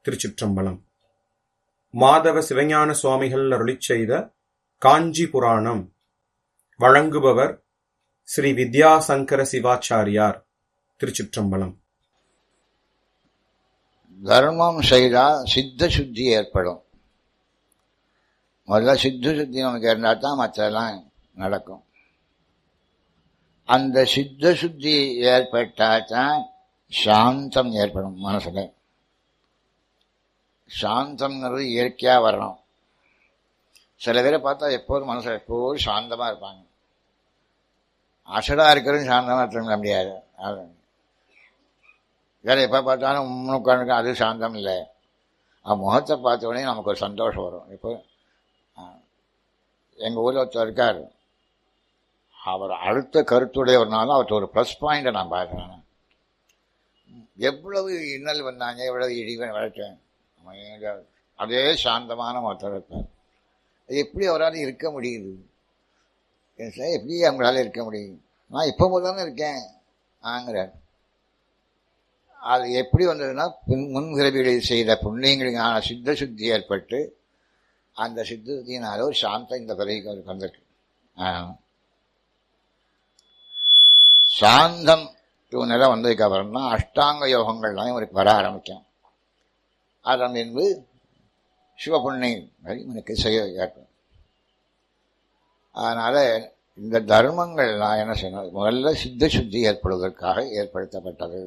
திருச்சிற்றம்பலம் மாதவ சிவஞான சுவாமிகள் அருளிச் செய்த காஞ்சி புராணம் வழங்குபவர் ஸ்ரீ வித்யாசங்கர சிவாச்சாரியார் திருச்சிற்றம்பலம் தர்மம் செய்தால் சித்த சுத்தி ஏற்படும் முதல்ல சித்த சுத்தி நமக்கு இருந்தால் தான் மற்றெல்லாம் நடக்கும் அந்த சித்த சுத்தி ஏற்பட்டால் தான் சாந்தம் ஏற்படும் மனசுல சாந்தம்ங்கிறது இயற்கையாக வரணும் சில பேரை பார்த்தா எப்போதும் மனசில் எப்போதும் சாந்தமாக இருப்பாங்க அசடாக இருக்கிறதும் சாந்தமாக இருக்க முடியாது அது வேற எப்போ பார்த்தாலும் உம்முன்னு உட்காந்துருக்க அது சாந்தம் இல்லை அவன் முகத்தை பார்த்த உடனே நமக்கு ஒரு சந்தோஷம் வரும் இப்போ எங்கள் ஊரில் ஒருத்தர் இருக்கார் அவர் அடுத்த கருத்துடையவர்னாலும் அவர்கிட்ட ஒரு ப்ளஸ் பாயிண்ட்டை நான் பார்க்குறேன் எவ்வளவு இன்னல் வந்தாங்க எவ்வளவு இடிவன் வளர்த்தேன் அதே சாந்தமான ஒருத்தர் இருப்பார் எப்படி அவரால் இருக்க முடியுது சார் எப்படி அவங்களால இருக்க முடியும் நான் இப்போ முதல்ல இருக்கேன் ஆங்கிறார் அது எப்படி வந்ததுன்னா முன்பிறவிகளில் செய்த புண்ணியங்களுக்கான சித்த சுத்தி ஏற்பட்டு அந்த சித்த சுத்தியினால ஒரு சாந்தம் இந்த பிறவிக்கு அவருக்கு வந்திருக்கு சாந்தம் நிலை வந்ததுக்கு அப்புறம் தான் அஷ்டாங்க யோகங்கள்லாம் இவருக்கு வர ஆரம்பிக்கும் அதன் பின்பு சிவபுண்ணியம் இவனுக்கு செய்ய ஏற்படும் அதனால இந்த தர்மங்கள்லாம் என்ன செய்யணும் முதல்ல சித்த சுத்தி ஏற்படுவதற்காக ஏற்படுத்தப்பட்டது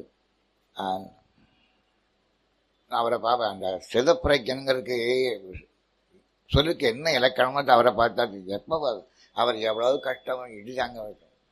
அவரை பார்ப்பேன் அந்த சிதப்பிரைக்கனுங்கிறதுக்கு சொல்லுக்கு என்ன இலக்கணமோ அவரை பார்த்தா எப்போ அவர் எவ்வளவு கஷ்டம் இடிதாங்க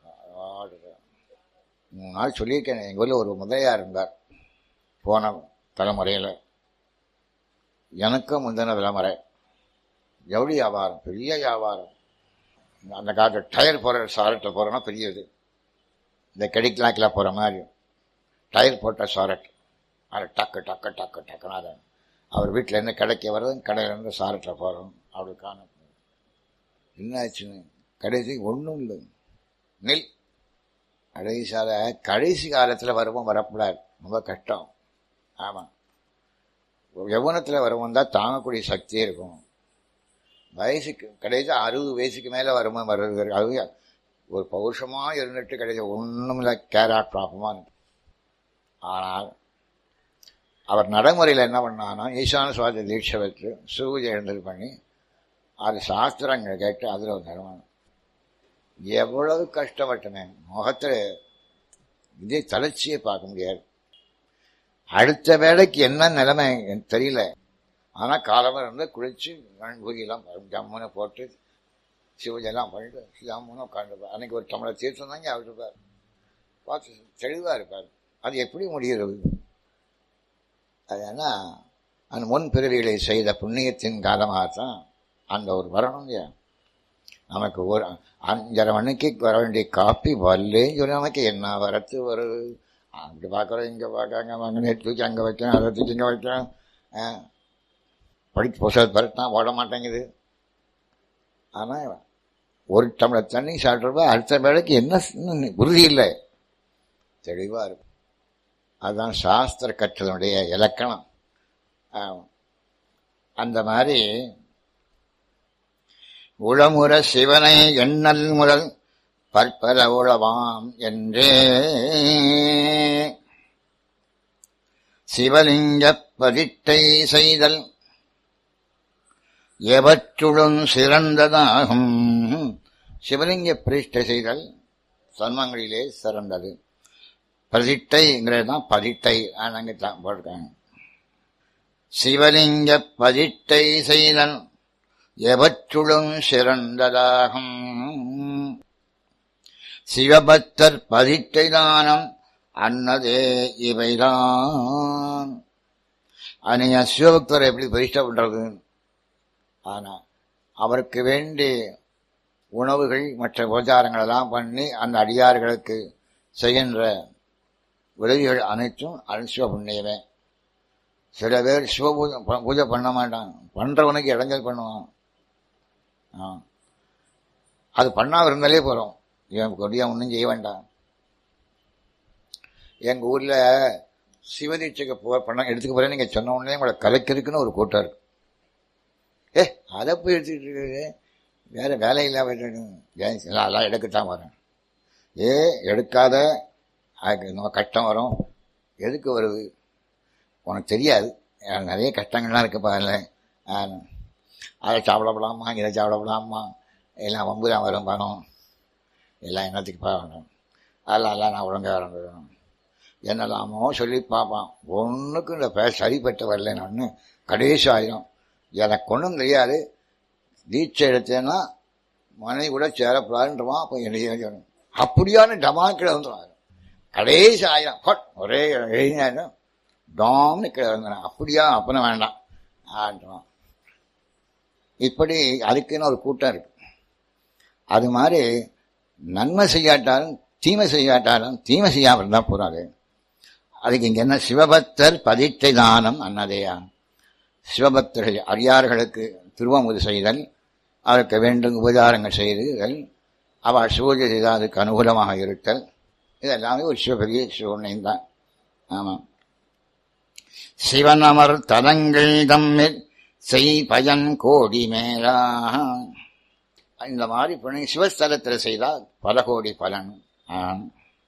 மூணு நாள் சொல்லியிருக்கேன் எங்கள் ஊரில் ஒரு முதலியா இருந்தார் போன தலைமுறையில் எனக்கும் முந்தின தலைமுறை எவ்வளோ வியாபாரம் பெரிய வியாபாரம் அந்த காலத்தில் டயர் போகிற சாரட்டில் போகிறோன்னா பெரிய இது இந்த கடிக்கலாக்கில் போகிற மாதிரி டயர் போட்ட சாரட் அது டக்கு டக்கு டக்கு டக்குன்னு அதை அவர் வீட்டில் என்ன கடைக்கு வர்றது கடையிலேருந்து சாரட்டில் போகிறோம் அப்படி காண என்ன ஆச்சுன்னு கடைசி ஒன்றும் இல்லை நெல் கடைசியால கடைசி காலத்தில் வருவோம் வரக்கூடாது ரொம்ப கஷ்டம் ஆமாம் யவனத்தில் வருவோம் தான் தாங்கக்கூடிய சக்தி இருக்கும் வயசுக்கு கடைசி அறுபது வயசுக்கு மேலே வருமா வர்றது அது ஒரு பௌருஷமாக இருந்துட்டு கடைசி ஒன்றும் இல்லை கேராட் ப்ராப்ளமாக ஆனால் அவர் நடைமுறையில் என்ன பண்ணான்னா ஈசான சுவாதி தீட்சை வச்சு சூரிய எழுந்தல் பண்ணி அது சாஸ்திரங்கள் கேட்டு அதில் ஒரு தருமானம் எவ்வளவு கஷ்டப்பட்டனே முகத்தில் இதே தளர்ச்சியை பார்க்க முடியாது அடுத்த வேலைக்கு என்ன நிலைமை தெரியல ஆனால் காலமாக இருந்து குளிச்சு மண்புரியெல்லாம் ஜம்முன்னு போட்டு சிவஜெல்லாம் பண்ணிட்டு ஜம்முன்னு உட்காந்துருப்பார் அன்னைக்கு ஒரு தமிழர் தீர்த்தம் தாங்க அவர் இருப்பார் பார்த்து தெளிவாக இருப்பார் அது எப்படி முடிகிறது அது என்ன அந்த முன் பிறவிகளை செய்த புண்ணியத்தின் காரணமாகத்தான் அந்த ஒரு வரணும் இல்லையா நமக்கு ஒரு அஞ்சரை மணிக்கு வர வேண்டிய காப்பி வரலேன்னு சொல்லி நமக்கு என்ன வரத்து வருது அப்படி பார்க்குறோம் இங்கே பார்க்காங்க வாங்க தூக்கி அங்கே வைக்கிறேன் அதை தூக்கி இங்கே வைக்கிறேன் படித்து புத்தகத்தை பரட்டினா ஓட மாட்டேங்குது ஆனால் ஒரு டம்ளர் தண்ணி சாப்பிட்றப்ப அடுத்த வேலைக்கு என்ன உறுதி இல்லை தெளிவாக இருக்கும் அதுதான் சாஸ்திர கற்றலுடைய இலக்கணம் அந்த மாதிரி உளமுற சிவனை எண்ணல் முதல் பற்பல உளவாம் என்றே சிவலிங்க பதிட்டை செய்தல் எவற்றுடன் சிறந்ததாகும் சிவலிங்க பிரதிஷ்டை செய்தல் சன்மங்களிலே சிறந்தது பதிட்டைங்கிறது தான் பதிட்டை அங்கே தான் போட்டிருக்காங்க சிவலிங்க பதிட்டை செய்தல் எவற்றுளும் சிறந்ததாகும் சிவபக்தர் பதிட்டை தானம் அன்னதே இவைதான் அன்னைய சிவபக்தர் எப்படி பிரதிஷ்டை பண்றது ஆனா அவருக்கு வேண்டி உணவுகள் மற்ற உபச்சாரங்கள் எல்லாம் பண்ணி அந்த அடியார்களுக்கு செய்கின்ற உதவிகள் அனைத்தும் அது சிவ புண்ணியமே சில பேர் சிவ பூஜை பூஜை பண்ண மாட்டான் பண்றவனுக்கு இடைஞ்சல் பண்ணுவான் அது பண்ணா இருந்தாலே போறோம் இவன் கொடியா ஒன்றும் செய்ய வேண்டாம் எங்க ஊர்ல சிவதீட்சைக்கு போ பண்ண எடுத்துக்க போறேன் நீங்க சொன்ன உடனே உங்களை கலைக்கிறதுக்குன்னு ஒரு கூட்டம் இருக்கு ஏ அதை போய் எடுத்துக்கிட்டு இருக்குது வேற வேலை இல்லாம ஏன் அதெல்லாம் எடுக்கத்தான் வரேன் ஏ எடுக்காத அதுக்கு நம்ம கஷ்டம் வரும் எதுக்கு வருது உனக்கு தெரியாது எனக்கு நிறைய கஷ்டங்கள்லாம் இருக்குப்பா அதில் அதை சாப்பிடப்படாமா இதை சாப்பிடப்படாமா எல்லாம் வம்பு தான் வரும் பணம் எல்லாம் என்னத்துக்குப்பா வரும் அதெல்லாம் எல்லாம் நான் ஒழுங்காக வரணும் என்னெல்லாமோ சொல்லி பார்ப்பான் ஒன்றுக்கும் இந்த பே சரிப்பட்டு வரலன்னு ஒன்று கடைசி ஆயிரும் எனக்கு ஒன்றும் தெரியாது தீட்சை எடுத்தேன்னா மனைவி கூட சேரப்படாதுன்றவான் அப்போ என்ன செய்யணும் அப்படியான டமாக்கில் வந்துடும் கடைசி ஆயிரம் பட் ஒரே எழுதினாலும் டாம்னு கீழே வந்துடும் அப்படியா அப்பனை வேண்டாம் ஆன்றான் இப்படி அதுக்குன்னு ஒரு கூட்டம் இருக்கு அது மாதிரி நன்மை செய்யாட்டாலும் தீமை செய்யாட்டாலும் தீமை செய்யாமல் இருந்தால் போறாது அதுக்கு இங்க என்ன சிவபக்தர் பதிட்டை தானம் அன்னதேயா சிவபக்தர்கள் அடியார்களுக்கு திருவமுது செய்தல் அதற்கு வேண்டும் உபச்சாரங்கள் செய்தல் அவள் சிவஜை செய்தால் அதுக்கு அனுகூலமாக இருத்தல் இதெல்லாமே ஒரு சிவபெரிய சிவனையும் தான் ஆமாம் சிவன் அமர் தலங்கள் தம்மில் செய் பயன் கோடி மேலா இந்த மாதிரி பண்ணி சிவஸ்தலத்தில் செய்தால் பல கோடி பலன் ஆம்.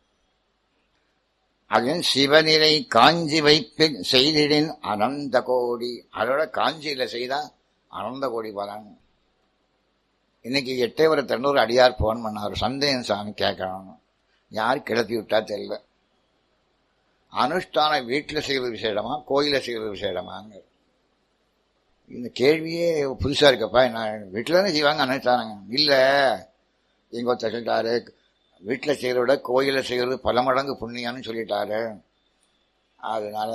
அதன் சிவநிலை காஞ்சி வைப்பில் செய்திடின் அனந்த கோடி அதோட காஞ்சியில செய்தா அனந்த கோடி பலன் இன்னைக்கு எட்டயபுர தன்னூர் அடியார் போன் பண்ணார் சந்தேகம் சாமி கேட்கணும் யார் கிளப்பி விட்டா தெரியல அனுஷ்டானம் வீட்டில் செய்வது விசேடமா கோயில செய்வது விசேடமாங்க இந்த கேள்வியே புதுசா இருக்கப்பா நான் வீட்டில் தானே செய்வாங்க அனுஷ்டானங்க இல்ல எங்க ஒருத்தர் சொல்லிட்டாரு வீட்டில் செய்கிறத விட கோயிலில் செய்கிறது பல மடங்கு புண்ணியம்னு சொல்லிட்டாரு அதனால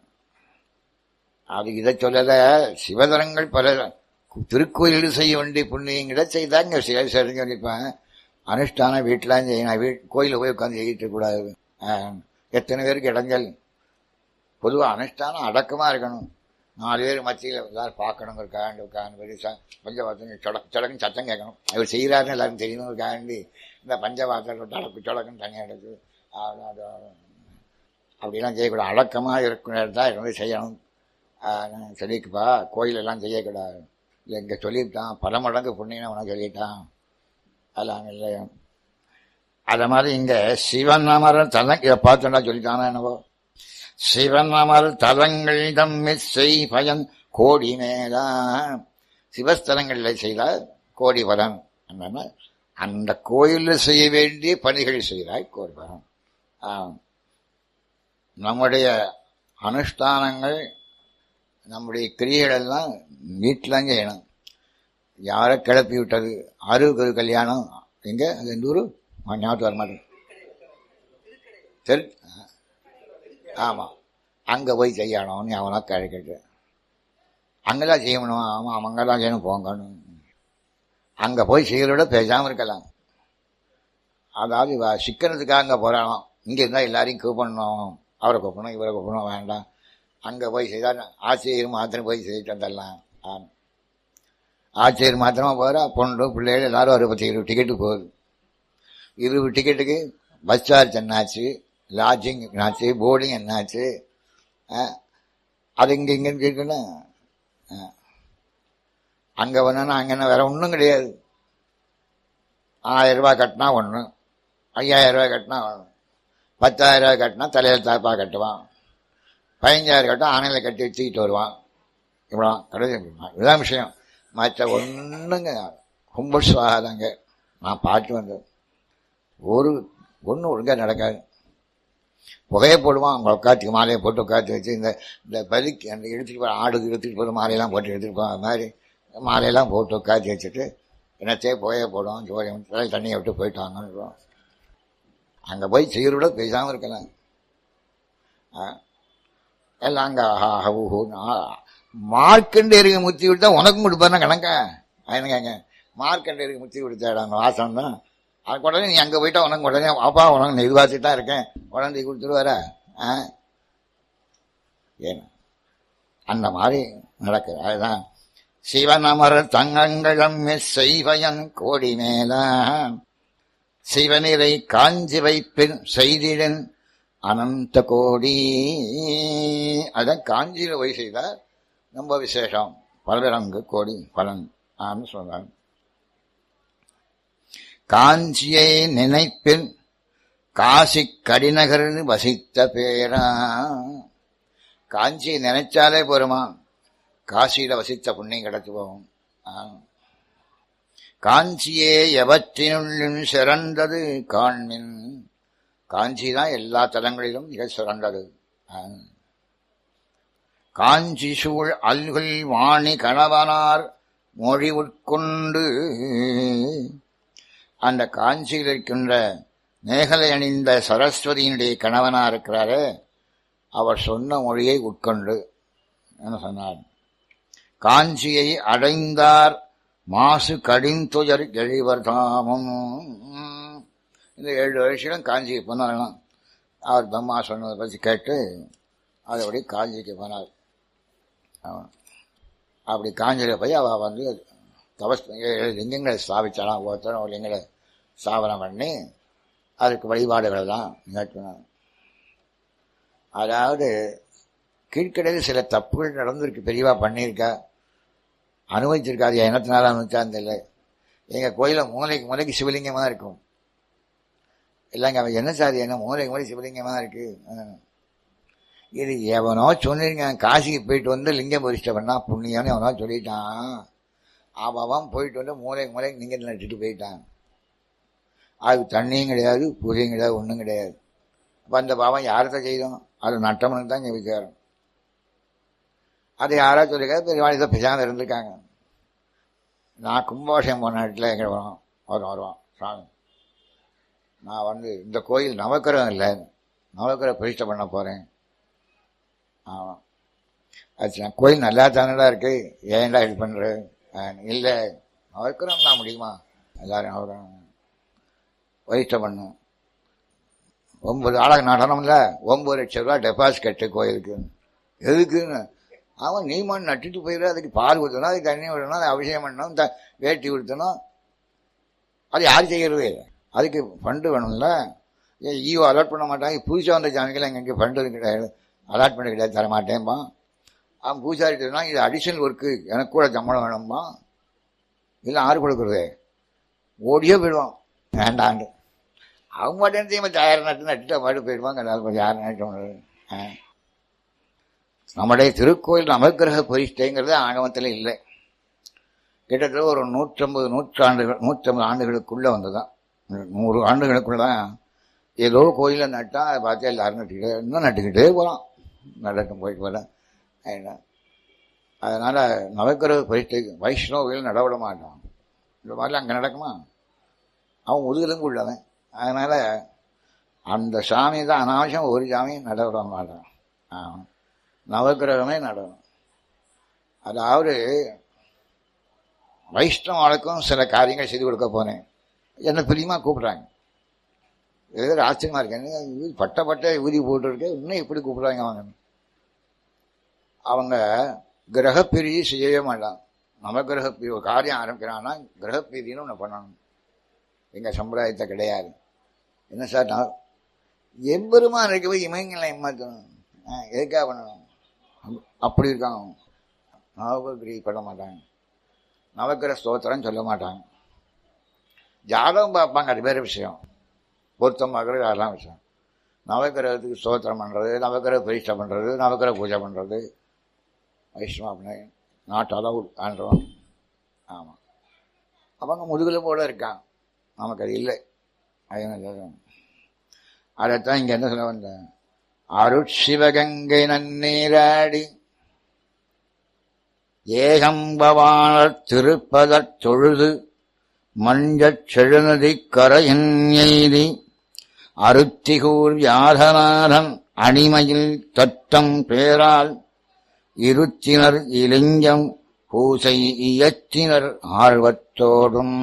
அது இதை சொல்லல சிவதரங்கள் பல திருக்கோயிலில் செய்ய வேண்டிய புண்ணியங்களை செய்தாங்க சில சரிஞ்சு சொல்லியிருப்பேன் அனுஷ்டானம் வீட்டில் செய்யணும் வீட் கோயிலில் போய் உட்காந்து செய்யிட்டு கூடாது ஆஹ், எத்தனை பேருக்கு இடைஞ்சல் பொதுவாக அனுஷ்டானம் அடக்கமாக இருக்கணும் நாலு பேர் மத்தியில் எல்லாரும் பார்க்கணுங்கிறக்காண்டி உட்காந்து பெருசா பஞ்சபாத்திரம் சொடக்கு சொடக்குன்னு சத்தம் கேட்கணும் அவர் செய்கிறாருன்னு எல்லாரும் தெரியணுங்கிறக்காண்டி இந்த பஞ்சபாத்திரம் டடக்கு சொடக்குன்னு தனியாக எடுத்து அது- அது- அப்படிலாம் செய்யக்கூடாது அடக்கமாக இருக்கிற தான் இருந்து செய்யணும் ஆஹ், நான் சொல்லிக்குப்பா கோயிலெல்லாம் செய்யக்கூடாது இல்லை இங்கே சொல்லிவிட்டான் பல மடங்கு புண்ணியம் உனக்கு சொல்லிட்டான் அதெல்லாம் இல்லை அத மாதிரி இங்க சிவன் அமரன் தலை இதை பார்த்தோம்னா சொல்லிட்டானா என்னவோ சிவன் அமர் தலங்கள் தம்மில் செய் பயன் கோடி மேலா சிவஸ்தலங்களில் செய்தால் கோடி பலன் என்னன்னா அந்த கோயிலில் செய்ய வேண்டிய பணிகள் செய்தாய் கோடி பலன் ஆம். நம்முடைய அனுஷ்டானங்கள் நம்முடைய கிரியைகள் எல்லாம் வீட்டில் செய்யணும் யாரை கிளப்பி விட்டது அருகு கல்யாணம் எங்க அது எந்த ஊரு ஆ, ஞாபகத்துக்கு வர மாட்டேன் தெரு ஆமா அங்க போய் செய்யணும்னு அவனா கழிக்கிட்டு அங்கெல்லாம் செய்யணும் ஆமா அங்கெல்லாம் செய்யணும் போங்கணும் அங்க போய் செய்யறத பேசாம இருக்கலாம் அதாவது இவ சிக்கனத்துக்காக அங்க போறானோ இங்க இருந்தா எல்லாரையும் கூப்பிடணும் அவரை கூப்பிடணும் இவரை கூப்பிடணும் வேண்டாம் அங்க போய் செய்தா ஆசிரியர் மாத்திரம் போய் செய்துட்டு வந்துடலாம் ஆமா. ஆசிரியர் மாத்திரமா போறா பொண்ணு பிள்ளைகள் எல்லாரும் அறுபத்தி இருபது டிக்கெட்டு போகுது இருபது டிக்கெட்டுக்கு பஸ் சார்ஜ் என்னாச்சு லாட்ஜிங் என்னாச்சு போர்டிங் என்னாச்சு ஆ, அது இங்க இங்க இருக்குன்னா அங்க வேணா அங்க என்ன வேற ஒன்றும் கிடையாது ஆயிரம் ரூபாய் கட்டினா ஒன்று ஐயாயிரம் ரூபாய் கட்டினா ஒன்று பத்தாயிரம் ரூபாய் கட்டினா தலையில் தாப்பா கட்டுவான் பதினஞ்சாயிரம் கட்டினா ஆணையில கட்டி வச்சுக்கிட்டு வருவான் இவ்வளோ கடைசி இதுதான் விஷயம் மற்ற ஒன்றுங்க கும்பல் சுவாதாங்க நான் பாட்டு வந்தேன் ஒரு ஒன்றும் ஒழுங்காக நடக்காது புகையை போடுவான் அவங்க உட்காந்து மாலையை போட்டு உட்காந்து வச்சு இந்த இந்த பலிக்கு அந்த எடுத்துட்டு போகிற ஆடுக்கு எடுத்துகிட்டு போகிற மாலையெல்லாம் போட்டு எடுத்துகிட்டு போகிற மாதிரி மாலையெல்லாம் போட்டு உட்காந்து வச்சுட்டு என்னத்தையே புகையை போடுவோம் ஜோதியம் தலை தண்ணியை விட்டு போயிட்டாங்கன்னு அங்கே போய் செய்கிறோட பேசாமல் இருக்கலாம் ஆ? எல்லாம் அங்கே மார்க்கண்டேருக்கு முத்தி விட்டா உனக்கும் கொடுப்பாருன்னா கணக்க என்னங்க மார்க்கண்டேருக்கு முத்தி கொடுத்தாடாங்க வாசம் தான் அது உடனே நீ அங்கே போயிட்டா உனக்கு உடனே அப்பா உனக்கு நான் எதிர்பார்த்துட்டு தான் இருக்கேன் உடனே கொடுத்துருவார ஆ ஏன் அந்த மாதிரி நடக்குது அதுதான் சிவன் அமர தங்கங்களம் செய்வயன் கோடி மேல சிவனிரை காஞ்சி வைப்பின் செய்திடன் அனந்த கோடி அதான் காஞ்சியில போய் செய்தார் ரொம்ப விசேஷம் பலரங்கு கோடி பலன் ஆன்னு சொன்னார் காஞ்சியை நினைப்பில் காசி கடிநகர் வசித்த பேரா காஞ்சியை நினைச்சாலே போருமா காசியில வசித்த புண்ணியம் கிடைச்சு போகும் ஆ. காஞ்சியே எவற்றினுள்ளும் சிறந்தது காண்மின் காஞ்சி தான் எல்லா தலங்களிலும் மிக சிறந்தது ஆ. காஞ்சி சூழ் அல்குல் வாணி கணவனார் மொழி உட்கொண்டு அந்த காஞ்சியில் இருக்கின்ற மேகலை அணிந்த சரஸ்வதியினுடைய கணவனா இருக்கிறாரே அவர் சொன்ன மொழியை உட்கொண்டு என்ன சொன்னார் காஞ்சியை அடைந்தார் மாசு கடிந்துயர் எழிவர் தாமும் இந்த ஏழு வருஷம் காஞ்சிக்கு போனாராம் அவர் பிரம்மா சொன்னதை பற்றி கேட்டு அதபடி காஞ்சிக்கு போனார் அவன் அப்படி காஞ்சியில் போய் அவள் வந்து தபஸ் ஏழு லிங்கங்களை ஸ்தாபிச்சாலாம் ஒவ்வொருத்தரும் ஒரு லிங்கங்களை ஸ்தாபனம் பண்ணி அதுக்கு வழிபாடுகளெல்லாம் நிகழ்த்தினார் அதாவது கீழ்க்கடையில் சில தப்புகள் நடந்திருக்கு பெரியவா பண்ணியிருக்கா அனுபவிச்சிருக்காது எண்ணத்தினால அனுபவிச்சான்னு இல்லை எங்கள் கோயிலில் மூளைக்கு மூளைக்கு சிவலிங்கமாக இருக்கும் இல்லைங்க அவன் என்ன சாதி என்ன மூளைக்கு மூளை சிவலிங்கமாக இருக்கு ஆ. இது எவனோ சொன்னிருங்க காசிக்கு போயிட்டு வந்து லிங்கம் பரிஷ்ட பண்ணா புண்ணியம்னு எவனோ சொல்லிட்டான் அவன் அவன் போயிட்டு வந்து மூளைக்கு மூளைக்கு லிங்கத்தில் நட்டுட்டு போயிட்டான் அது தண்ணியும் கிடையாது பூஜையும் கிடையாது ஒன்றும் கிடையாது அப்போ அந்த பாவம் யார்கிட்ட செய்தோம் அது நட்டம்னு தான் இங்கே விசாரம் அது யாரா சொல்லிருக்காது பெரியவாள் இதை பிசாந்து இருந்திருக்காங்க நான் கும்பாபிஷேகம் போன இடத்துல எங்கே வரோம் வரும் வருவான் சாமி நான் வந்து இந்த கோயில் நவக்கிரகம் இல்லை நவக்கிரக பிரதிஷ்டை பண்ண போகிறேன் ஆமாம் அது நான் கோயில் நல்லா தானடா இருக்கு ஏன்டா இது பண்ணுற இல்லை நவக்கிரகம் நான் முடியுமா எல்லாரும் நவக்கிரகம் பிரதிஷ்டை பண்ணு ஒன்பது ஆளக நடனம்ல ஒன்பது லட்சம் ரூபா டெபாசிட் கட்டு கோயிலுக்கு எதுக்குன்னு அவன் நீ மண் நட்டுட்டு போயிடு அதுக்கு பால் ஊற்றணும் அதுக்கு தண்ணி விடணும் அதை அபிஷேகம் பண்ணணும் த வேட்டி ஊற்றணும் அது யார் செய்யறது அதுக்கு ஃபண்டு வேணும்ல ஏன் ஈஓ அலாட் பண்ண மாட்டாங்க புதுசாக வந்த ஜாமிகள் எங்கே ஃபண்டு கிடையாது அலாட் பண்ண கிடையாது தர மாட்டேன்பா அவன் பூஜாரிட்டுனா இது அடிஷனல் ஒர்க்கு எனக்கு கூட சம்பளம் வேணும்பா இல்லை ஆறு கொடுக்குறது ஓடியோ போயிடுவான் வேண்டாண்டு அவங்க மட்டும் தீமை தயார் நட்டு நட்டுட்டு பாட்டு போயிடுவாங்க எல்லாரும் யார் நட்டு நம்முடைய திருக்கோயில் நவக்கிரக பரிஷ்டைங்கிறது ஆகமத்தில் இல்லை கிட்டத்தட்ட ஒரு நூற்றம்பது நூற்றாண்டுகள் நூற்றம்பது ஆண்டுகளுக்குள்ள வந்ததுதான் நூறு ஆண்டுகளுக்குள்ள தான் ஏதோ கோயிலில் நட்டா அதை பார்த்து எல்லாரும் நட்டுக்கிட்டே இன்னும் நட்டுக்கிட்டே போகலாம் நடட்டும் போயிட்டு வரேன் என்ன அதனால நவக்கிரக பரிஷ்டை வைஷ்ணவிகள் நடவிட மாட்டான் இந்த மாதிரிலாம் அங்கே நடக்குமா அவன் முதுகெலும்பு உள்ளவன் அதனால அந்த சாமி தான் அனாவசியம் ஒரு சாமி நடவிட மாட்டான் ஆமாம் நவக்கிரகமே நடனம் அதாவது வைஷ்ணவாளுக்கும் சில காரியங்கள் செய்து கொடுக்க போனேன் என்ன பிரியமா கூப்பிடுறாங்க ஏதோ ஆச்சரியமா இருக்கு பட்ட பட்ட ஊதி போட்டுருக்கு இன்னும் எப்படி கூப்பிடுறாங்க அவங்க அவங்க கிரகப்பிரியை செய்யவே மாட்டான் நவகிரக பிரி ஒரு காரியம் ஆரம்பிக்கிறான்னா கிரகப்பிரின்னு ஒன்று பண்ணணும் எங்கள் சம்பிரதாயத்தை கிடையாது என்ன சார் நான் எம்பெருமா இருக்க போய் இமயங்களை ஏமாற்றணும் எதுக்காக பண்ணணும் அப்படி இருக்காங்க நவகிரி பண்ண மாட்டாங்க நவக்கிர ஸ்தோத்திரம் சொல்ல மாட்டாங்க ஜாதகம் பார்ப்பாங்க அது வேறு விஷயம் பொருத்தம் பார்க்குறது அதெல்லாம் விஷயம் நவக்கிரகத்துக்கு ஸ்தோத்திரம் பண்ணுறது நவக்கிரக பரீட்சை பண்ணுறது நவக்கிரக பூஜை பண்ணுறது வைஷ்ணவ அப்படின்னு நாட் அலவுட் ஆன்றோம் ஆமாம் அவங்க முதுகிலும் போல இருக்காங்க நமக்கு அது இல்லை அது அதைத்தான் இங்கே என்ன சொல்ல வந்தேன் அருட்சிவகங்கை நன்னீராடி ஏகம்பவானர் திருப்பதற் தொழுது மஞ்சச் செழுநதி கரையின் எய்தி அருத்திகூர் வியாதநாதன் அணிமையில் தத்தம் பேரால் இருத்தினர் இலிங்கம் பூசை இயற்றினர் ஆழ்வத்தோடும்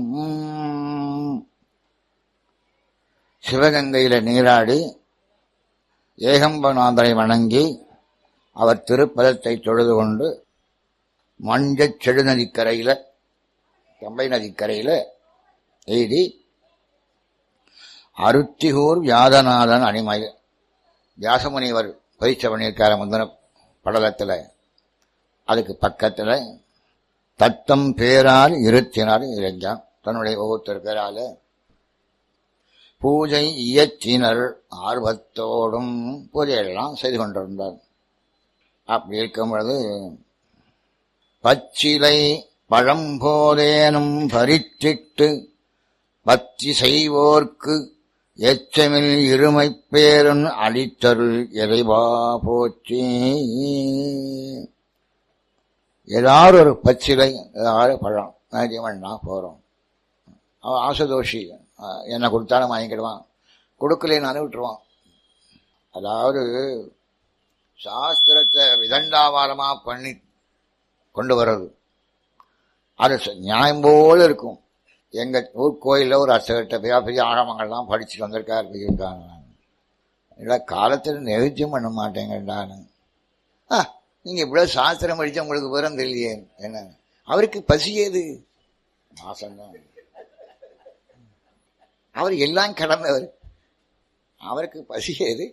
சிவகங்கையில நீராடி ஏகம்பநாதரை வணங்கி அவர் திருப்பதத்தை தொழுது கொண்டு மஞ்சச் செழுநதிக்கரையில கம்பை நதிக்கரையில எய்தி அருத்திகூர் வியாதநாதன் அணிமை வியாசமுனிவர் பரீட்சை பண்ணியிருக்கார முந்தின படலத்தில் அதுக்கு பக்கத்தில் தத்தம் பேரால் இருத்தினார் இறைஞ்சான் தன்னுடைய ஒவ்வொருத்தர் பேரால பூஜை இயற்றினர் ஆர்வத்தோடும் பூஜையெல்லாம் செய்து கொண்டிருந்தார் அப்படி இருக்கும் பொழுது பச்சிலை பழம்போதேனும் பறித்திட்டு பக்தி செய்வோர்க்கு எச்சமில் இருமைப் பேரன் அளித்தருள் இறைவா போற்றி ஏதாவது ஒரு பச்சிலை ஏதாவது பழம் வேண்டியவன்னா போகிறோம் அவன் ஆசதோஷி என்ன கொடுத்தாலும் வாங்கிக்கிடுவான் கொடுக்கலன்னு விட்டுருவான் அதாவது சாஸ்திரத்தை விதண்டாவாரமா பண்ணி கொண்டு வர்றது அது நியாயம் போல இருக்கும் எங்க ஊர் கோயிலில் ஒரு அர்ச்சகர்கிட்ட பெரிய பெரிய ஆழமங்கள்லாம் படிச்சுட்டு வந்திருக்காரு இருக்காங்க இல்லை காலத்தில் நெருஜம் பண்ண மாட்டேங்கடான்னு ஆ நீங்க இவ்வளவு சாஸ்திரம் படிச்சா உங்களுக்கு விவரம் தெரியலையே என்ன அவருக்கு பசி ஏது மாசம்தான் அவர் எல்லாம் கடந்தவர் அவருக்கு பசி ஏது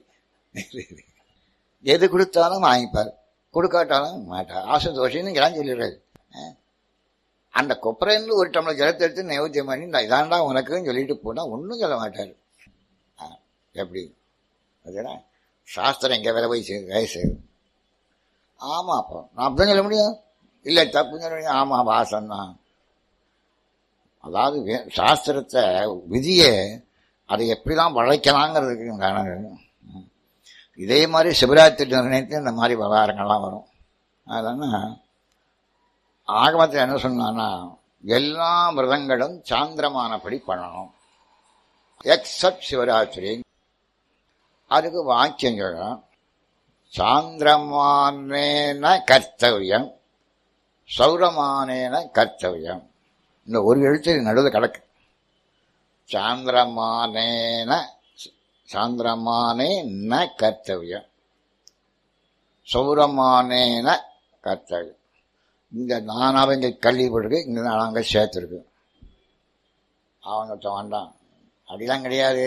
எது கொடுத்தாலும் வாங்கிப்பார் கொடுக்காட்டாலும் மாட்டார் ஆசை தோஷம்னு எல்லாம் சொல்லிடுறாரு அந்த கொப்பரைன்னு ஒரு டம்ளர் ஜலத்தை எடுத்து நைவேத்தியம் பண்ணி நான் இதாண்டா உனக்குன்னு சொல்லிட்டு போனா ஒன்றும் சொல்ல மாட்டார் எப்படி அதுனா சாஸ்திரம் எங்க வேலை போய் வேலை செய்யுது ஆமா அப்போ நான் அப்படிதான் சொல்ல முடியும் இல்லை தப்புன்னு சொல்ல முடியும் ஆமா வாசம் தான் அதாவது சாஸ்திரத்தை விதியை அதை எப்படிதான் வளைக்கலாங்கிறதுக்கு காரணம் இதே மாதிரி சிவராத்திரி நிர்ணயத்தில் இந்த மாதிரி விவகாரங்கள்லாம் வரும் அதனால் ஆகமத்தில் என்ன சொன்னான்னா எல்லா விரதங்களும் சாந்திரமானபடி பண்ணணும் எக்ஸப்ட் சிவராத்திரி அதுக்கு வாக்கியங்கள் சாந்திரமானேன கர்த்தவியம் சௌரமானேன கர்த்தவியம் இந்த ஒரு எழுத்து நடுவில் கிடக்கு சாந்திரமானேன சாந்திரமானே ந கர்த்தவியம் சௌரமானேன கர்த்தவியம் இந்த நானாக இங்கே கல்விப்பட்டிருக்கு இங்கே நாங்கள் சேர்த்துருக்கு அவங்க வேண்டாம் அப்படிலாம் கிடையாது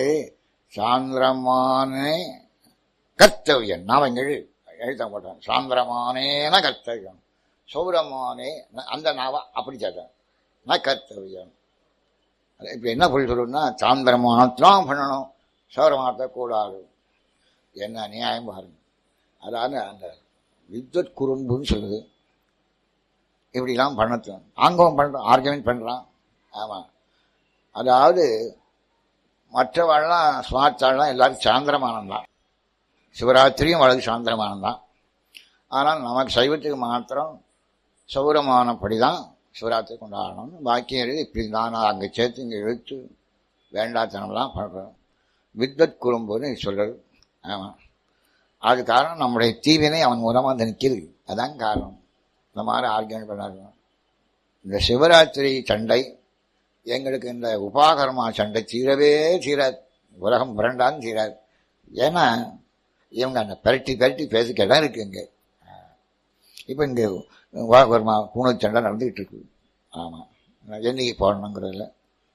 சாந்திரமானே கர்த்தவியம் நான் இங்கே எழுத மாட்டேன் சாந்திரமானேன கர்த்தவியம் சௌரமானே அந்த நாவா அப்படி சேர்த்தேன் ந கர்த்தவியம் இப்போ என்ன பொருள் சொல்லணும்னா சாந்திரமானத்தான் பண்ணணும் சௌரமானத்தை கூடாது என்ன நியாயம் பாருங்க அதாவது அந்த வித்வத் குறும்புன்னு சொல்லுது இப்படிலாம் பண்ணத்தான் ஆங்கவம் பண்ணுறான் ஆர்குமெண்ட் பண்ணுறான் ஆமாம் அதாவது மற்றவாள்லாம் ஸ்மார்த்தாள்லாம் எல்லாரும் சாந்திரமானம் தான் சிவராத்திரியும் வழக்கு சாந்திரமானம் தான் ஆனால் நமக்கு சைவத்துக்கு மாத்திரம் சௌரமானப்படி தான் சிவராத்திரி கொண்டாடணும் பாக்கி எழுதி இப்படி தான் நான் அங்கே சேர்த்து இங்கே இழுத்து வேண்டாத்தனம்லாம் பண்ணுறோம் வித்வத் குறும்புன்னு சொல்கிறது ஆமாம் அது காரணம் நம்முடைய தீவினை அவன் மூலமாக வந்து நிற்கிது அதான் காரணம் இந்த மாதிரி ஆர்கியூமெண்ட் பண்ணாரு இந்த சிவராத்திரி சண்டை எங்களுக்கு இந்த உபாகரமா சண்டை தீரவே தீராது உலகம் புரண்டான்னு தீராது ஏன்னா இவங்க அந்த பெரட்டி பெரட்டி பேசிக்க இடம் இருக்கு இங்கே இப்போ இங்கே உபாகரமா பூணல் சண்டை நடந்துகிட்டு இருக்கு ஆமாம் என்னைக்கு போடணுங்கிறதுல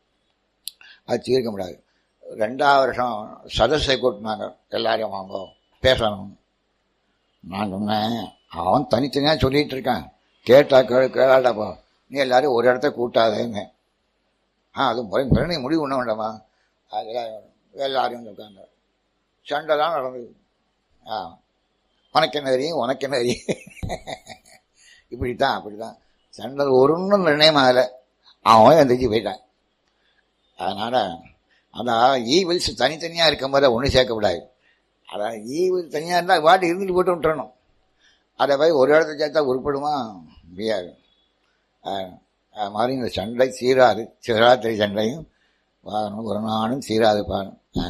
அது தீர்க்க முடியாது ரெண்டாவது வருஷம் சதஸை கூட்டினாங்க எல்லாரையும் வாங்க பேசணும் நான் சொன்னேன் அவன் தனித்தனியாக சொல்லிட்டு இருக்கான் கேட்டா கேளு கேளாடாப்பா நீ எல்லாரும் ஒரு இடத்த கூட்டாதேங்க ஆ அது முறை முறை முடிவு பண்ண வேண்டாமா அதெல்லாம் எல்லாரையும் இருக்காங்க சண்டை தான் நடந்தது ஆ உனக்கு என்ன தெரியும் உனக்கு என்ன தெரியும் இப்படித்தான் அப்படித்தான் சண்டை ஒன்றும் நிர்ணயம் ஆகலை அவன் எந்திரிச்சு போயிட்டான் அதனால அதான் ஈவில்ஸ் தனித்தனியாக இருக்கும் போது ஒன்றும் சேர்க்கக்கூடாது அதான் ஈவில் தனியாக இருந்தால் வாட்டி இருந்துட்டு போட்டு விட்டுறணும் அதை போய் ஒரு இடத்துல சேர்த்தா உருப்படுமா முடியாது அது மாதிரி இந்த சண்டை சீராது சிவராத்திரி சண்டையும் வாகனம் ஒரு நாளும் சீராது பாருங்க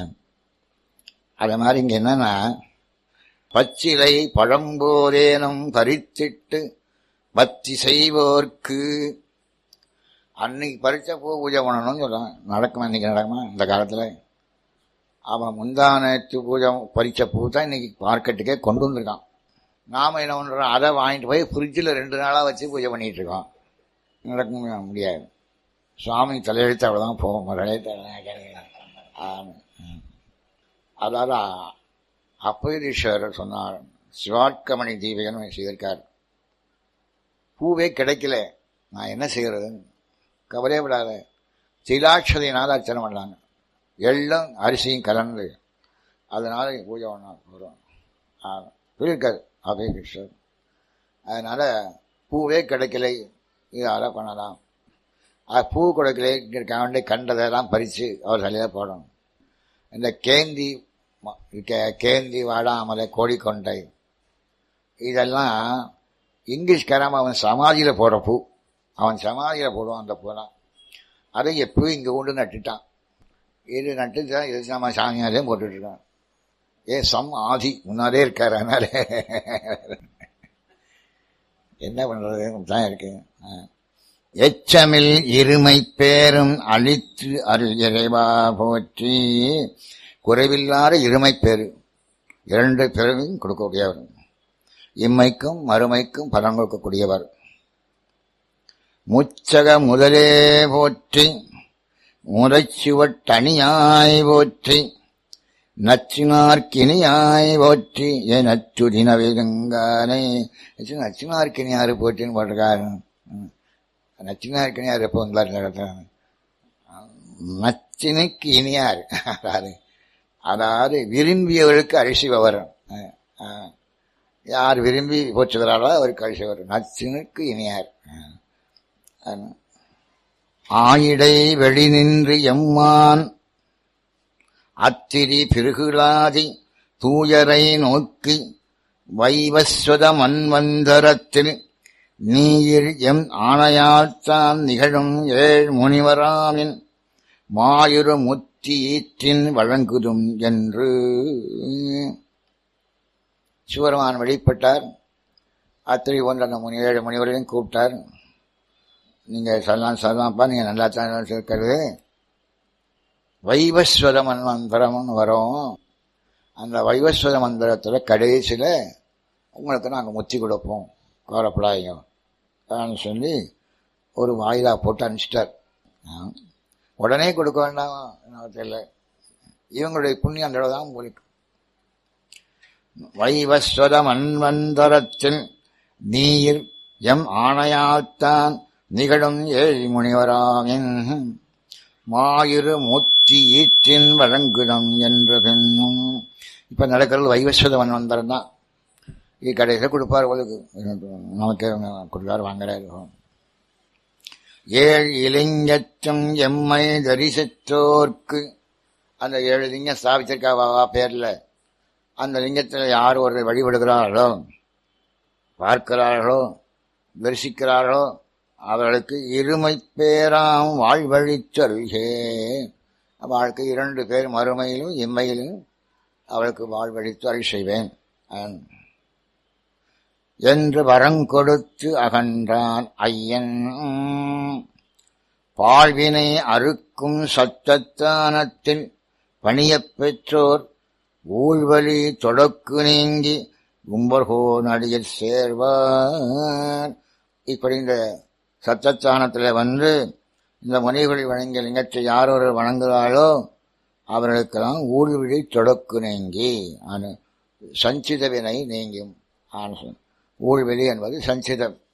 அது மாதிரி இங்கே என்னன்னா பச்சிலை பழம்போதேனும் பறித்திட்டு பக்தி செய்வோர்க்கு அன்னைக்கு பறிச்ச பூ பூஜை பண்ணணும்னு சொல்லுவாங்க நடக்குமா இன்னைக்கு நடக்குமா இந்த காலத்தில் அவன் முந்தானத்து பூஜை பறிச்ச பூ தான் இன்னைக்கு மார்க்கெட்டுக்கே கொண்டு வந்திருக்கான் நாம் என்ன பண்ணுறோம் அதை வாங்கிட்டு போய் ஃப்ரிட்ஜில் ரெண்டு நாளாக வச்சு பூஜை பண்ணிகிட்டு இருக்கோம் நடக்க முடியாது சுவாமி தலையெழுத்து அவ்வளோதான் போகும் தலையெழுத்து அதாவது அப்பயதீஸ்வரர் சொன்னார் சிவாட்கமணி தீபகன் செய்திருக்கார் பூவே கிடைக்கல நான் என்ன செய்யறது கவலையே விடாத திலாட்சதையினால் அர்ச்சனை பண்ணாங்க எள்ளும் அரிசியும் கலந்து அதனால பூஜை பண்ண போகிறோம் சொல்லியிருக்காரு அபயகிருஷ்ணர் அதனால பூவே கிடைக்கலை இதால பண்ணலாம் அது பூ கொடுக்கலை வேண்டிய கண்டதெல்லாம் பறித்து அவர் தலையில் போடணும் இந்த கேந்தி ம- கே- கேந்தி வாடாமலை கோழிக்கொண்டை இதெல்லாம் இங்கிலீஷ்காரன் அவன் சமாதியில் போடுற பூ அவன் சமாதியில் போடுவான் அந்த பூலாம் அதை எப்பவும் இங்கே கொண்டு நட்டுட்டான் இது நட்டு தான் இது நம்ம சாமியாரையும் போட்டுட்டு இருக்கான் ஏ சம் ஆதி முன்னாலே இருக்காரு அதனால என்ன பண்றது தான் இருக்கு ஆ. எச்சமில் இருமை பேரும் அழித்து அருள் இறைவா போற்றி குறைவில்லாத இருமை பேரு இரண்டு பிறவையும் கொடுக்கக்கூடியவர் இம்மைக்கும் மறுமைக்கும் பலன் கொடுக்கக்கூடியவர் முச்சக முதலே போற்றி முறைச்சுவட்டணியாய் போற்றி நச்சினார்க்கினியாய் போற்றி என் அச்சுதின வேதங்கானை நச்சினார்க்கினியாரு போற்றின்னு போட்டிருக்காரு ம். நச்சினார்க்கினியார் எப்போ வந்தார் இந்த இடத்துல நச்சினுக்கு இனியார் அதாவது அதாவது விரும்பியவர்களுக்கு அரிசி வரும் அஹ், அஹ். யார் விரும்பி போற்றுகிறாரோ அவருக்கு அரிசி வரும் நச்சினுக்கு இனியார் அஹ். அஹ். ஆயிடை வெளி நின்று எம்மான் அத்திரி பிருகுலாதி தூயரை நோக்கி வைவஸ்வத மன்வந்தரத்தில் நீர் எம் ஆணையால்தான் நிகழும் ஏழ் முனிவராமின் மாயுரு முத்தி ஈற்றின் வழங்குதும் என்று சிவருமான் வெளிப்பட்டார் அத்திரி ஒன்று அந்த முனி ஏழு முனிவரையும் கூப்பிட்டார் நீங்க சொல்லலாம் சொல்லலாம்ப்பா நீங்க நல்லா தான் இருக்கிறது வைவஸ்வத மந்திரம்னு வரும் அந்த வைவஸ்வத மந்திரத்தில் கடைசியில் உங்களுக்கு நாங்கள் முத்தி கொடுப்போம் கவலைப்படாதீங்க அப்படின்னு சொல்லி ஒரு வாயிலா போட்டு அனுப்பிச்சிட்டார் ஆ. உடனே கொடுக்க வேண்டாம் எனக்கு தெரியல இவங்களுடைய புண்ணியம் அந்த அளவு தான் உங்களுக்கு வைவஸ்வத மன்வந்தரத்தில் நீர் எம் ஆணையால்தான் நிகழும் ஏழ் முனிவராமின் மாயிரு மூர்த்தி ஈற்றின் வழங்குதம் என்ற பெண்ணும் இப்ப நடக்கிறது வைவஸ்வத மன்வந்தரம் தான் இது கடைசியில் கொடுப்பார் உங்களுக்கு நமக்கு கொடுக்காரு வாங்குறாரு ஏழ் இளைஞற்றும் எம்மை தரிசித்தோர்க்கு அந்த ஏழு லிங்கம் ஸ்தாபிச்சிருக்கா வா பேர்ல அந்த லிங்கத்தில் யார் ஒரு வழிபடுகிறார்களோ பார்க்கிறார்களோ தரிசிக்கிறார்களோ அவர்களுக்கு இருமை பேராம் வாழ்வழிச் சொல்கே வாழ்க்கை இரண்டு பேர் மறுமையிலும் இம்மையிலும் அவளுக்கு வாழ்வழித்து அருள் செய்வேன் அஹ். என்று வரங்கொடுத்து அகன்றான் ஐயன் பாழ்வினை அறுக்கும் சத்தத்தானத்தில் பணியப் பெற்றோர் ஊழ்வழி தொடக்கு நீங்கி கும்பர்கோ நடிகர் சேர்வார் இப்படி இந்த சத்தஸ்தானத்தில் வந்து இந்த முனிகளை வணங்கிய லிங்கத்தை யார் ஒரு வணங்குகிறாளோ அவர்களுக்கெல்லாம் ஊழ்விழி தொடக்கு நீங்கி அது சஞ்சித வினை நீங்கும் ஆன சொல். ஊழ்விழி என்பது சஞ்சிதம்